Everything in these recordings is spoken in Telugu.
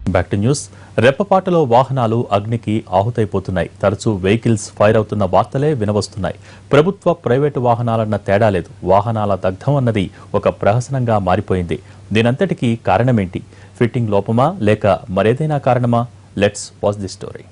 బ్యాక్ టు న్యూస్ రెప్పపాటులో వాహనాలు అగ్నికి ఆహుతైపోతున్నాయి తరచూ వెహికల్స్ ఫైర్ అవుతున్న వార్తలే వినవస్తున్నాయి ప్రభుత్వ ప్రైవేటు వాహనాలన్న తేడా లేదు వాహనాల దగ్ధం అన్నది ఒక ప్రహసనంగా మారిపోయింది దీనంతటికీ కారణమేంటి ఫిట్టింగ్ లోపమా లేక మరేదైనా కారణమా లెట్స్ వాచ్ ది స్టోరీ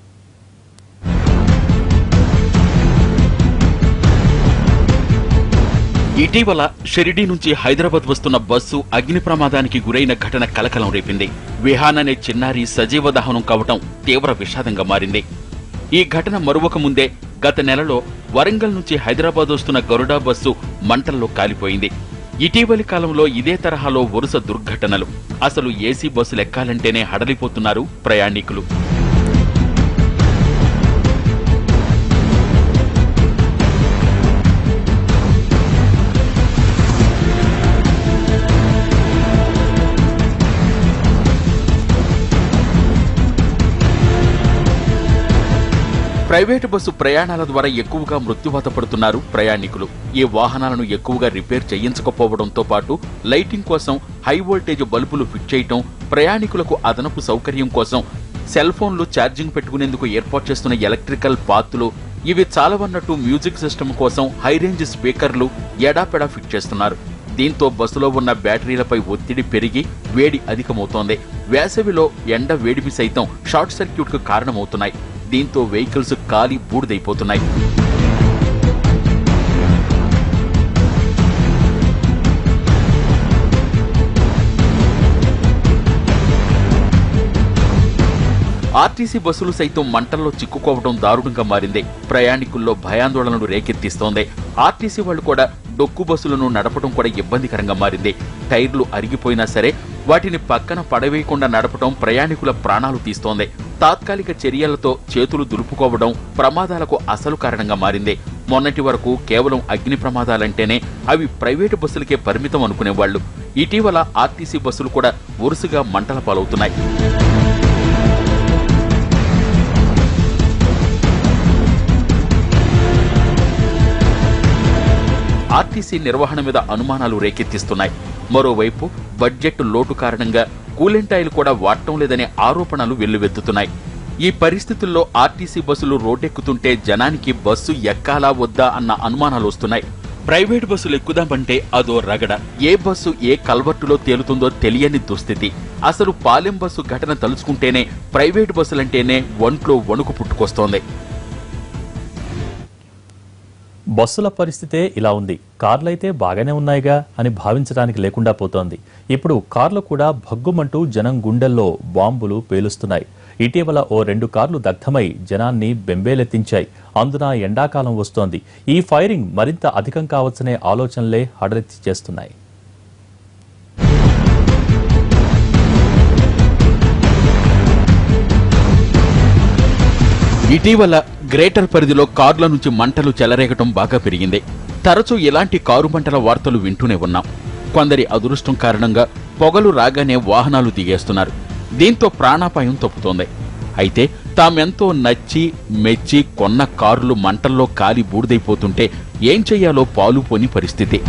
ఇటీవల షిరిడీ నుంచి హైదరాబాద్ వస్తున్న బస్సు అగ్ని ప్రమాదానికి గురైన ఘటన కలకలం రేపింది విహాన్ అనే చిన్నారి సజీవ దహనం కావటం తీవ్ర విషాదంగా మారింది ఈ ఘటన మరొక ముందే గత నెలలో వరంగల్ నుంచి హైదరాబాద్ వస్తున్న గరుడా బస్సు మంటల్లో కాలిపోయింది ఇటీవలి కాలంలో ఇదే తరహాలో వరుస దుర్ఘటనలు అసలు ఏసీ బస్సులు ఎక్కాలంటేనే హడలిపోతున్నారు ప్రయాణికులు ప్రైవేటు బస్సు ప్రయాణాల ద్వారా ఎక్కువగా మృత్యువాత పడుతున్నారు ప్రయాణికులు ఈ వాహనాలను ఎక్కువగా రిపేర్ చేయించకపోవడంతో పాటు లైటింగ్ కోసం హై వోల్టేజ్ బల్బులు ఫిట్ చేయటం ప్రయాణికులకు అదనపు సౌకర్యం కోసం సెల్ ఫోన్లు ఛార్జింగ్ పెట్టుకునేందుకు ఏర్పాటు చేస్తున్న ఎలక్ట్రికల్ పాత్లు ఇవి చాలవన్నట్టు మ్యూజిక్ సిస్టమ్ కోసం హై రేంజ్ స్పీకర్లు ఎడాపెడా ఫిట్ చేస్తున్నారు దీంతో బస్సులో ఉన్న బ్యాటరీలపై ఒత్తిడి పెరిగి వేడి అధికమవుతోంది వేసవిలో ఎండ వేడిమి సైతం షార్ట్ సర్క్యూట్ కు కారణమవుతున్నాయి దీంతో వెహికల్స్ కాలి బూడిదైపోతున్నాయి ఆర్టీసీ బస్సులు సైతం మంటల్లో చిక్కుకోవడం దారుణంగా మారింది ప్రయాణికుల్లో భయాందోళనలు రేకెత్తిస్తోంది ఆర్టీసీ వాళ్ళు కూడా డొక్కు బస్సులను నడపడం కూడా ఇబ్బందికరంగా మారింది టైర్లు అరిగిపోయినా సరే వాటిని పక్కన పడవేయకుండా నడపడం ప్రయాణికుల ప్రాణాలు తీస్తోంది తాత్కాలిక చర్యలతో చేతులు దులుపుకోవడం ప్రమాదాలకు అసలు కారణంగా మారింది మొన్నటి వరకు కేవలం అగ్ని ప్రమాదాలంటేనే అవి ప్రైవేటు బస్సులకే పరిమితం అనుకునేవాళ్లు ఇటీవల ఆర్టీసీ బస్సులు కూడా వరుసగా మంటల పాలవుతున్నాయి ఆర్టీసీ నిర్వహణ మీద అనుమానాలు రేకెత్తిస్తున్నాయి మరోవైపు బడ్జెట్ లోటు కారణంగా కూలెంట్ ఆయిల్ కూడా వాడటం లేదనే ఆరోపణలు వెల్లువెత్తుతున్నాయి ఈ పరిస్థితుల్లో ఆర్టీసీ బస్సులు రోడ్డెక్కుతుంటే జనానికి బస్సు ఎక్కాలా వద్దా అన్న అనుమానాలు వస్తున్నాయి ప్రైవేట్ బస్సులు ఎక్కుదామంటే అదో రగడ ఏ బస్సు ఏ కల్వర్టులో తేలుతుందో తెలియని దుస్థితి అసలు పాలెం బస్సు ఘటన తలుచుకుంటేనే ప్రైవేట్ బస్సులంటేనే ఒంట్లో వణుకు పుట్టుకొస్తోంది బస్సుల పరిస్థితే ఇలా ఉంది కార్లయితే బాగానే ఉన్నాయిగా అని భావించడానికి లేకుండా పోతోంది ఇప్పుడు కార్లు కూడా భగ్గుమంటూ జనం గుండెల్లో బాంబులు పేలుస్తున్నాయి ఇటీవల ఓ రెండు కార్లు దగ్ధమై జనాన్ని బెంబేలెత్తించాయి అందున ఎండాకాలం వస్తోంది ఈ ఫైరింగ్ మరింత అధికం కావచ్చనే ఆలోచనలే హడలెత్తి చేస్తున్నాయి ఇటీవల గ్రేటర్ పరిధిలో కార్ల నుంచి మంటలు చెలరేగటం బాగా పెరిగింది తరచూ ఇలాంటి కారు మంటల వార్తలు వింటూనే ఉన్నాం కొందరి అదృష్టం కారణంగా పొగలు రాగానే వాహనాలు దిగేస్తున్నారు దీంతో ప్రాణాపాయం తప్పుతోంది అయితే తామెంతో నచ్చి మెచ్చి కొన్న కారులు మంటల్లో కాలి బూడిదైపోతుంటే ఏం చెయ్యాలో పాలు పోని పరిస్థితి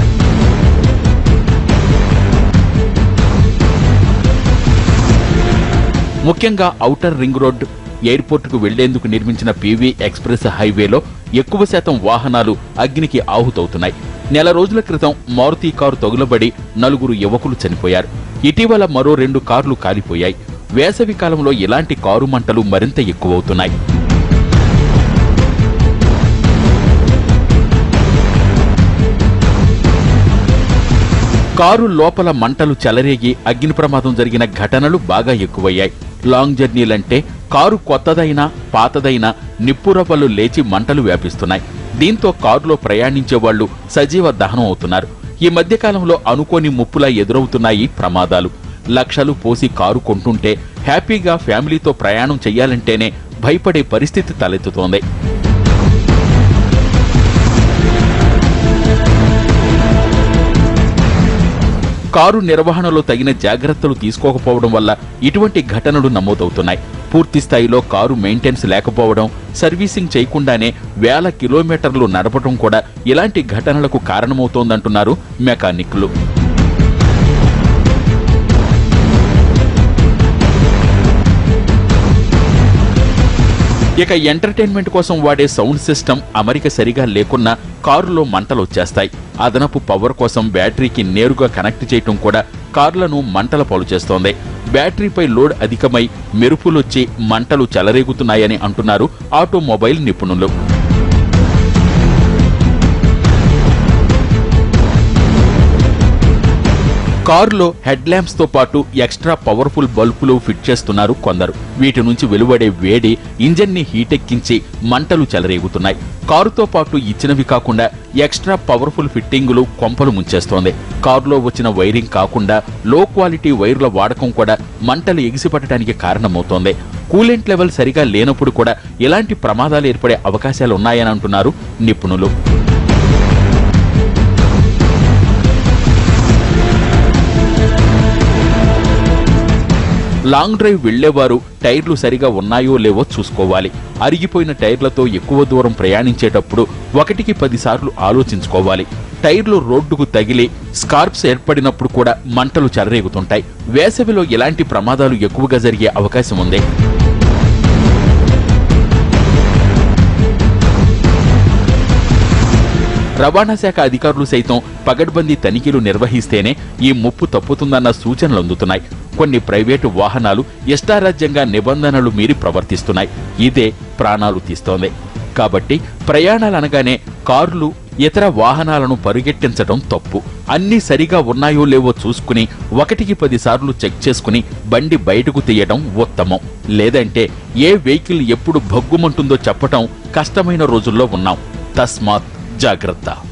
ముఖ్యంగా ఔటర్ రింగ్ రోడ్ ఎయిర్పోర్టుకు వెళ్లేందుకు నిర్మించిన పీవీ ఎక్స్ప్రెస్ హైవేలో ఎక్కువ శాతం వాహనాలు అగ్నికి ఆహుతవుతున్నాయి నెల రోజుల క్రితం మారుతి కారు తగులబడి నలుగురు యువకులు చనిపోయారు ఇటీవల మరో రెండు కార్లు కాలిపోయాయి వేసవి కాలంలో ఇలాంటి కారు మంటలు మరింత ఎక్కువవుతున్నాయి కారు లోపల మంటలు చెలరేగి అగ్ని ప్రమాదం జరిగిన ఘటనలు బాగా ఎక్కువయ్యాయి లాంగ్ జర్నీలంటే కారు కొత్తదైనా పాతదైనా నిప్పురవ్వలు లేచి మంటలు వ్యాపిస్తున్నాయి దీంతో కారులో ప్రయాణించే వాళ్లు సజీవ దహనం అవుతున్నారు ఈ మధ్య కాలంలో అనుకోని ముప్పులా ఎదురవుతున్నాయి ప్రమాదాలు లక్షలు పోసి కారు కొంటుంటే హ్యాపీగా ఫ్యామిలీతో ప్రయాణం చెయ్యాలంటేనే భయపడే పరిస్థితి తలెత్తుతోంది కారు నిర్వహణలో తగిన జాగ్రత్తలు తీసుకోకపోవడం వల్ల ఇటువంటి ఘటనలు నమోదవుతున్నాయి పూర్తి స్థాయిలో కారు మెయింటెనెన్స్ లేకపోవడం సర్వీసింగ్ చేయకుండానే వేల కిలోమీటర్లు నడపడం కూడా ఇలాంటి ఘటనలకు కారణమవుతోందంటున్నారు మెకానిక్లు ఇక ఎంటర్టైన్మెంట్ కోసం వాడే సౌండ్ సిస్టమ్ అమరిక సరిగా లేకున్నా కారులో మంటలు వచ్చేస్తాయి అదనపు పవర్ కోసం బ్యాటరీకి నేరుగా కనెక్ట్ చేయటం కూడా కార్లను మంటల పాలు చేస్తోంది బ్యాటరీపై లోడ్ అధికమై మెరుపులొచ్చి మంటలు చెలరేగుతున్నాయని అంటున్నారు ఆటోమొబైల్ నిపుణులు కారులో హెడ్ ల్యాంప్స్ తో పాటు ఎక్స్ట్రా పవర్ఫుల్ బల్బులు ఫిట్ చేస్తున్నారు కొందరు వీటి నుంచి వెలువడే వేడి ఇంజన్ ని హీటెక్కించి మంటలు చెలరేగుతున్నాయి కారుతో పాటు ఇచ్చినవి కాకుండా ఎక్స్ట్రా పవర్ఫుల్ ఫిట్టింగులు కొంపలు ముంచేస్తోంది కారులో వచ్చిన వైరింగ్ కాకుండా లో క్వాలిటీ వైర్ల వాడకం కూడా మంటలు ఎగిసిపట్టడానికి కారణమవుతోంది కూలెంట్ లెవెల్ సరిగా లేనప్పుడు కూడా ఇలాంటి ప్రమాదాలు ఏర్పడే అవకాశాలు ఉన్నాయని అంటున్నారు నిపుణులు లాంగ్ డ్రైవ్ వెళ్లేవారు టైర్లు సరిగా ఉన్నాయో లేవో చూసుకోవాలి అరిగిపోయిన టైర్లతో ఎక్కువ దూరం ప్రయాణించేటప్పుడు ఒకటికి పదిసార్లు ఆలోచించుకోవాలి టైర్లు రోడ్డుకు తగిలి స్కార్ప్స్ ఏర్పడినప్పుడు కూడా మంటలు చెలరేగుతుంటాయి వేసవిలో ఇలాంటి ప్రమాదాలు ఎక్కువగా జరిగే అవకాశం ఉంది రవాణా శాఖ అధికారులు సైతం పగడ్బందీ తనిఖీలు నిర్వహిస్తేనే ఈ ముప్పు తప్పుతుందన్న సూచనలు అందుతున్నాయి కొన్ని ప్రైవేటు వాహనాలు ఇష్టారాజ్యంగా నిబంధనలు మీరి ప్రవర్తిస్తున్నాయి ఇదే ప్రాణాలు తీస్తోంది కాబట్టి ప్రయాణాలనగానే కార్లు ఇతర వాహనాలను పరుగెట్టించడం తప్పు అన్నీ సరిగా ఉన్నాయో లేవో చూసుకుని ఒకటికి పదిసార్లు చెక్ చేసుకుని బండి బయటకు తీయడం ఉత్తమం లేదంటే ఏ వెహికల్ ఎప్పుడు భగ్గుమంటుందో చెప్పటం కష్టమైన రోజుల్లో ఉన్నాం తస్మాత్ జాగ్రత్త